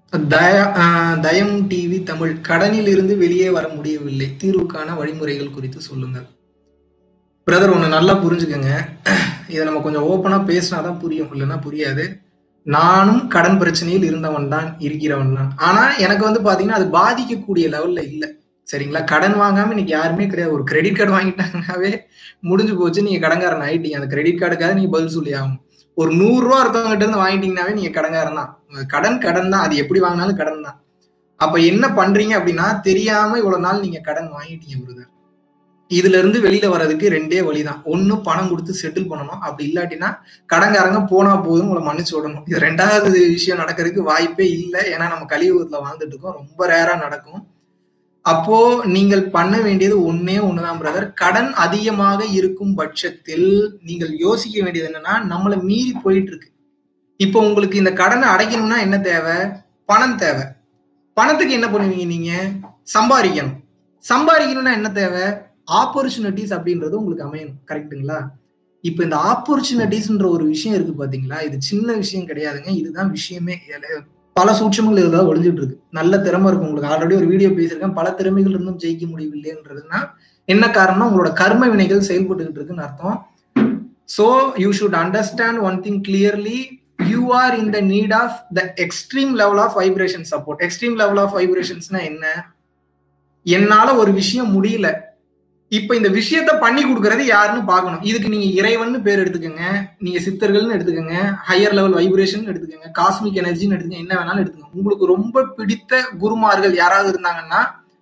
தய ஆஹ் தயம் டிவி தமிழ் கடனில் இருந்து வெளியே வர முடியவில்லை தீர்வுக்கான வழிமுறைகள் குறித்து சொல்லுங்கள் பிரதர் ஒண்ணு நல்லா புரிஞ்சுக்கங்க இதை நம்ம கொஞ்சம் ஓப்பனா பேசினாதான் புரியும் இல்லைன்னா புரியாது நானும் கடன் பிரச்சனையில் இருந்தவன் தான் இருக்கிறவன் தான் ஆனா எனக்கு வந்து பாத்தீங்கன்னா அது பாதிக்கக்கூடிய லெவல்ல இல்ல சரிங்களா கடன் வாங்காம இன்னைக்கு யாருமே கிடையாது ஒரு கிரெடிட் கார்டு வாங்கிட்டாங்கன்னாவே முடிஞ்சு போச்சு நீங்க கடன்காரன் ஆயிட்டீங்க அந்த கிரெடிட் கார்டுக்காக நீங்க பதில் சொல்லி ஆகணும் ஒரு நூறு ரூபா ஒருத்தவங்க இருந்து வாங்கிட்டீங்கன்னாவே நீங்க கடன்காரன் தான் கடன் கடன் தான் அது எப்படி வாங்கினாலும் கடன் தான் அப்ப என்ன பண்றீங்க அப்படின்னா தெரியாம இவ்வளவு நாள் நீங்க கடன் வாங்கிட்டீங்க பிரதர் இதுல இருந்து வெளியில வர்றதுக்கு ரெண்டே வழிதான் ஒண்ணு பணம் கொடுத்து செட்டில் பண்ணணும் அப்படி இல்லாட்டினா கடன்காரங்க போனா போதும் உங்களை மன்னிச்சு விடணும் இது ரெண்டாவது விஷயம் நடக்கிறதுக்கு வாய்ப்பே இல்லை ஏன்னா நம்ம கலியுகத்துல வாழ்ந்துட்டு இருக்கோம் ரொம்ப ரேரா நடக்கும் அப்போ நீங்கள் பண்ண வேண்டியது ஒன்னே ஒண்ணுதான் பிரதர் கடன் அதிகமாக இருக்கும் பட்சத்தில் நீங்கள் யோசிக்க வேண்டியது என்னன்னா நம்மளை மீறி போயிட்டு இருக்கு இப்போ உங்களுக்கு இந்த கடனை அடைக்கணும்னா என்ன தேவை பணம் தேவை பணத்துக்கு என்ன பண்ணுவீங்க நீங்க சம்பாதிக்கணும் சம்பாதிக்கணும்னா என்ன தேவை ஆப்பர்ச்சுனிட்டிஸ் அப்படின்றது உங்களுக்கு அமையணும் கரெக்டுங்களா இப்போ இந்த ஆப்பர்ச்சுனிட்டிஸ்ன்ற ஒரு விஷயம் இருக்கு பாத்தீங்களா இது சின்ன விஷயம் கிடையாதுங்க இதுதான் விஷயமே பல சூட்சமங்கள் இதுதான் ஒளிஞ்சிட்டு இருக்கு நல்ல திறமை இருக்கும் உங்களுக்கு ஆல்ரெடி ஒரு வீடியோ பேசியிருக்கேன் பல திறமைகள் இருந்தும் ஜெயிக்க முடியவில்லைன்றதுன்னா என்ன காரணம்னா உங்களோட கர்ம வினைகள் செயல்பட்டுக்கிட்டு இருக்குன்னு அர்த்தம் so you should understand one thing clearly you are in the need of the extreme level of vibration support extreme level of வைப்ரேஷன்ஸ்னா என்ன என்னால ஒரு விஷயம் முடியல இப்ப இந்த விஷயத்த பண்ணி கொடுக்கறது யாருன்னு பார்க்கணும் இதுக்கு நீங்க இறைவன் பேர் எடுத்துக்கோங்க நீங்க சித்தர்கள்னு எடுத்துக்கோங்க ஹையர் லெவல் வைப்ரேஷன் எடுத்துக்கோங்க காஸ்மிக் எனர்ஜின்னு எடுத்துக்கங்க என்ன வேணாலும் எடுத்துக்கோங்க உங்களுக்கு ரொம்ப பிடித்த குருமார்கள் யாராவது இருந்தாங்கன்னா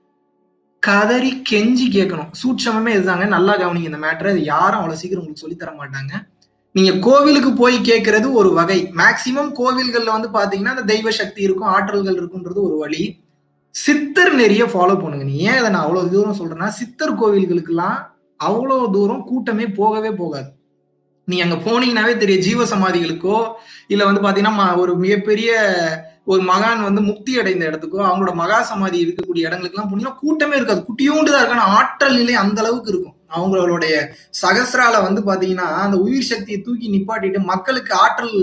கதறி கெஞ்சி கேட்கணும் சூட்சமே இதுதாங்க நல்லா கவனிங்க இந்த மேட்டர் அது யாரும் அவ்வளவு சீக்கிரம் உங்களுக்கு சொல்லி தர மாட்டாங்க நீங்க கோவிலுக்கு போய் கேட்கறது ஒரு வகை மேக்சிமம் கோவில்கள்ல வந்து பாத்தீங்கன்னா அந்த தெய்வ சக்தி இருக்கும் ஆற்றல்கள் இருக்குன்றது ஒரு வழி சித்தர் நெறிய ஃபாலோ பண்ணுங்க நீ ஏன் அதை நான் அவ்வளவு தூரம் சொல்றேன்னா சித்தர் கோவில்களுக்கெல்லாம் அவ்வளவு தூரம் கூட்டமே போகவே போகாது நீ அங்க போனீங்கன்னாவே தெரியும் ஜீவ சமாதிகளுக்கோ இல்ல வந்து பாத்தீங்கன்னா ஒரு மிகப்பெரிய ஒரு மகான் வந்து முக்தி அடைந்த இடத்துக்கோ அவங்களோட மகா சமாதி இருக்கக்கூடிய இடங்களுக்கு எல்லாம் போனீங்கன்னா கூட்டமே இருக்காது குட்டியோண்டு தான் இருக்கான ஆற்றல் நிலை அந்த அளவுக்கு இருக்கும் அவங்களுடைய சகசிரால வந்து பாத்தீங்கன்னா அந்த உயிர் சக்தியை தூக்கி நிப்பாட்டிட்டு மக்களுக்கு ஆற்றல்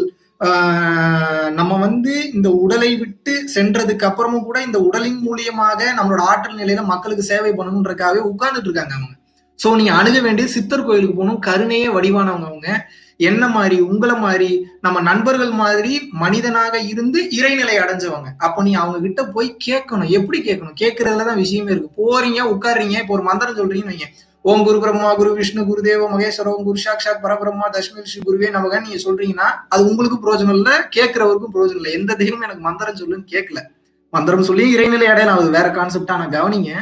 நம்ம வந்து இந்த உடலை விட்டு சென்றதுக்கு அப்புறமும் கூட இந்த உடலின் மூலியமாக நம்மளோட ஆற்றல் நிலையில மக்களுக்கு சேவை பண்ணணுன்றக்காகவே உட்கார்ந்துட்டு இருக்காங்க அவங்க சோ நீங்க அணுக வேண்டிய சித்தர் கோயிலுக்கு போகணும் கருணையே வடிவானவங்க அவங்க என்ன மாதிரி உங்களை மாதிரி நம்ம நண்பர்கள் மாதிரி மனிதனாக இருந்து இறைநிலை அடைஞ்சவங்க அப்ப நீ அவங்க கிட்ட போய் கேட்கணும் எப்படி கேட்கணும் கேட்கறதுலதான் விஷயமே இருக்கு போறீங்க உட்காடுறீங்க இப்போ ஒரு மந்திரம் சொல்றீங்கன்னு வைங்க ஓம் குரு பிரம்மா குரு விஷ்ணு குரு தேவ மகேஸ்வரம் குரு சாக்ஷாத் பரபிரம்மா தஷ்மி ஸ்ரீ குருவே நமக நீங்க சொல்றீங்கன்னா அது உங்களுக்கு பிரோஜனம் இல்ல கேட்கிறவருக்கும் பிரோஜனம் இல்லை எந்த தெய்வம் எனக்கு மந்திரம் சொல்லுன்னு கேட்கல மந்திரம் சொல்லி இறைநிலை அடையலாம் அது வேற கான்செப்டா நான் கவனிங்க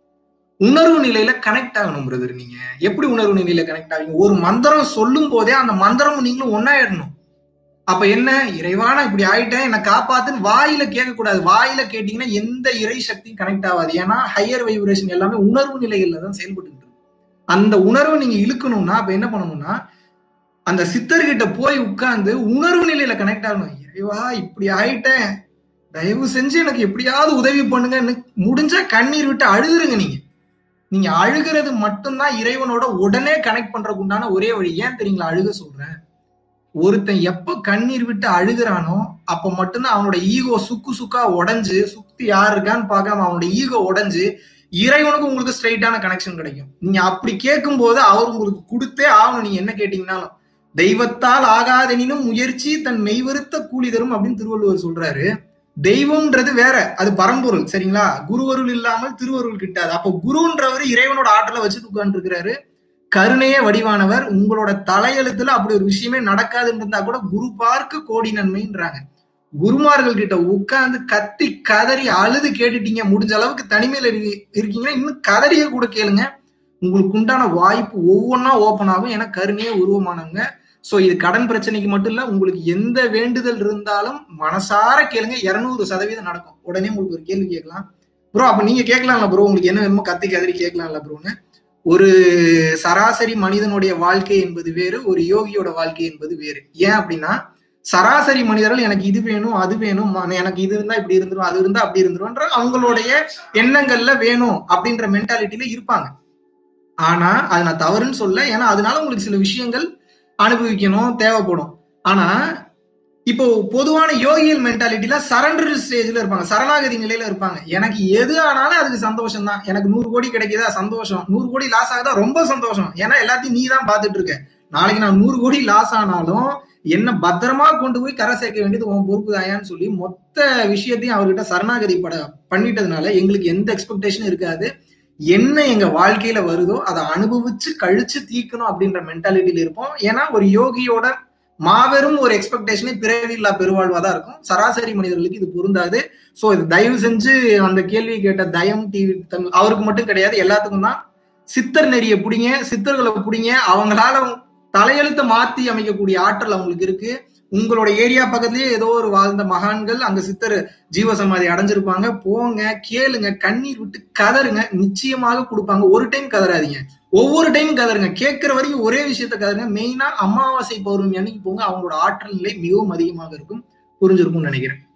உணர்வு நிலையில கனெக்ட் ஆகணும் பிரதர் நீங்க எப்படி உணர்வு நிலையில கனெக்ட் ஆவீங்க ஒரு மந்திரம் சொல்லும் போதே அந்த மந்திரமும் நீங்களும் ஒன்னாயிடணும் அப்ப என்ன இறைவான இப்படி ஆயிட்டேன் என்னை காப்பாத்துன்னு வாயில கேட்கக்கூடாது வாயில கேட்டீங்கன்னா எந்த இறை சக்தியும் கனெக்ட் ஆகாது ஏன்னா ஹையர் வைப்ரேஷன் எல்லாமே உணர்வு நிலைகள்ல தான் செயல்பட்டு இருக்கு அந்த உணர்வை நீங்க இழுக்கணும்னா அப்ப என்ன பண்ணணும்னா அந்த சித்தர்கிட்ட போய் உட்கார்ந்து உணர்வு நிலையில கனெக்ட் ஆகணும் இறைவா இப்படி ஆயிட்டேன் தயவு செஞ்சு எனக்கு எப்படியாவது உதவி பண்ணுங்க முடிஞ்சா கண்ணீர் விட்டு அழுகுறங்க நீங்க நீங்க அழுகிறது மட்டும்தான் இறைவனோட உடனே கனெக்ட் பண்றதுக்கு உண்டான ஒரே வழி ஏன் தெரியுங்களா அழுக சொல்றேன் ஒருத்தன் எப்ப கண்ணீர் விட்டு அழுகிறானோ அப்ப மட்டும்தான் அவனோட ஈகோ சுக்கு சுக்கா உடஞ்சு சுத்தி யார் இருக்கான்னு பார்க்காம அவனோட ஈகோ உடஞ்சு இறைவனுக்கு உங்களுக்கு ஸ்ட்ரைட்டான கனெக்ஷன் கிடைக்கும் நீங்க அப்படி கேட்கும் போது அவர் உங்களுக்கு கொடுத்தே ஆகணும் நீங்க என்ன கேட்டீங்கன்னாலும் தெய்வத்தால் ஆகாதெனினும் முயற்சி தன் மெய்வருத்த கூலி தரும் அப்படின்னு திருவள்ளுவர் சொல்றாரு தெய்வம்ன்றது வேற அது பரம்பொருள் சரிங்களா குருவருள் இல்லாமல் திருவருள் கிட்டாது அப்போ குருன்றவர் இறைவனோட ஆற்றலை வச்சுட்டு உட்கார்ந்து இருக்கிறாரு கருணையே வடிவானவர் உங்களோட தலையெழுத்துல அப்படி ஒரு விஷயமே நடக்காதுன்னு இருந்தா கூட குரு பார்க்க கோடி நன்மைன்றாங்க குருமார்கள் கிட்ட உட்கார்ந்து கத்தி கதறி அழுது கேட்டுட்டீங்க முடிஞ்ச அளவுக்கு தனிமையில இருக்கீங்கன்னா இன்னும் கதறிய கூட கேளுங்க உங்களுக்கு உண்டான வாய்ப்பு ஒவ்வொன்றா ஓப்பன் ஆகும் ஏன்னா கருணையே உருவமானவங்க சோ இது கடன் பிரச்சனைக்கு மட்டும் இல்ல உங்களுக்கு எந்த வேண்டுதல் இருந்தாலும் மனசார கேளுங்க இருநூறு சதவீதம் நடக்கும் உடனே உங்களுக்கு ஒரு கேள்வி கேட்கலாம் ப்ரோ அப்ப நீங்க கேட்கலாம்ல ப்ரோ உங்களுக்கு என்ன வேணுமோ கத்தி கதறி கேட்கலாம்ல ப்ரோன்னு ஒரு சராசரி மனிதனுடைய வாழ்க்கை என்பது வேறு ஒரு யோகியோட வாழ்க்கை என்பது வேறு ஏன் அப்படின்னா சராசரி மனிதர்கள் எனக்கு இது வேணும் அது வேணும் எனக்கு இது இருந்தா இப்படி இருந்துரும் அது இருந்தா அப்படி இருந்துரும்ன்ற அவங்களுடைய எண்ணங்கள்ல வேணும் அப்படின்ற மென்டாலிட்டியில இருப்பாங்க ஆனா அது நான் தவறுன்னு சொல்ல ஏன்னா அதனால உங்களுக்கு சில விஷயங்கள் அனுபவிக்கணும் தேவைப்படும் ஆனா இப்போ பொதுவான யோகியல் மென்டாலிட்டில சரண்டர் ஸ்டேஜ்ல இருப்பாங்க சரணாகதி நிலையில இருப்பாங்க எனக்கு எது ஆனாலும் அதுக்கு சந்தோஷம் தான் எனக்கு நூறு கோடி கிடைக்குதா சந்தோஷம் நூறு கோடி லாஸ் ஆகுதா ரொம்ப சந்தோஷம் ஏன்னா எல்லாத்தையும் நீ தான் பாத்துட்டு இருக்க நாளைக்கு நான் நூறு கோடி லாஸ் ஆனாலும் என்ன பத்திரமா கொண்டு போய் கரை சேர்க்க வேண்டியது உன் பொறுப்பு தாயான்னு சொல்லி மொத்த விஷயத்தையும் அவர்கிட்ட சரணாகதி பட பண்ணிட்டதுனால எங்களுக்கு எந்த எக்ஸ்பெக்டேஷனும் இருக்காது என்ன எங்க வாழ்க்கையில வருதோ அதை அனுபவிச்சு கழிச்சு தீக்கணும் அப்படின்ற மென்டாலிட்டியில இருப்போம் ஏன்னா ஒரு யோகியோட மாபெரும் ஒரு எக்ஸ்பெக்டேஷனே பிறவில்லா பெருவாழ்வா தான் இருக்கும் சராசரி மனிதர்களுக்கு இது பொருந்தாது சோ இது தயவு செஞ்சு அந்த கேள்வி கேட்ட தயம் டிவி தமிழ் அவருக்கு மட்டும் கிடையாது எல்லாத்துக்கும் தான் சித்தர் நெறிய பிடிங்க சித்தர்களை பிடிங்க அவங்களால தலையெழுத்த மாத்தி அமைக்கக்கூடிய ஆற்றல் அவங்களுக்கு இருக்கு உங்களோட ஏரியா பக்கத்துலயே ஏதோ ஒரு வாழ்ந்த மகான்கள் அங்க சித்தர் ஜீவசமாதி அடைஞ்சிருப்பாங்க போங்க கேளுங்க கண்ணீர் விட்டு கதறுங்க நிச்சயமாக கொடுப்பாங்க ஒரு டைம் கதறாதீங்க ஒவ்வொரு டைம் கதறுங்க கேட்கிற வரைக்கும் ஒரே விஷயத்த கதறுங்க மெயினா அமாவாசை பௌர்ணமி அன்னைக்கு போங்க அவங்களோட ஆற்றல் நிலை மிகவும் அதிகமாக இருக்கும் புரிஞ்சிருக்கும்னு நினைக்கிறேன்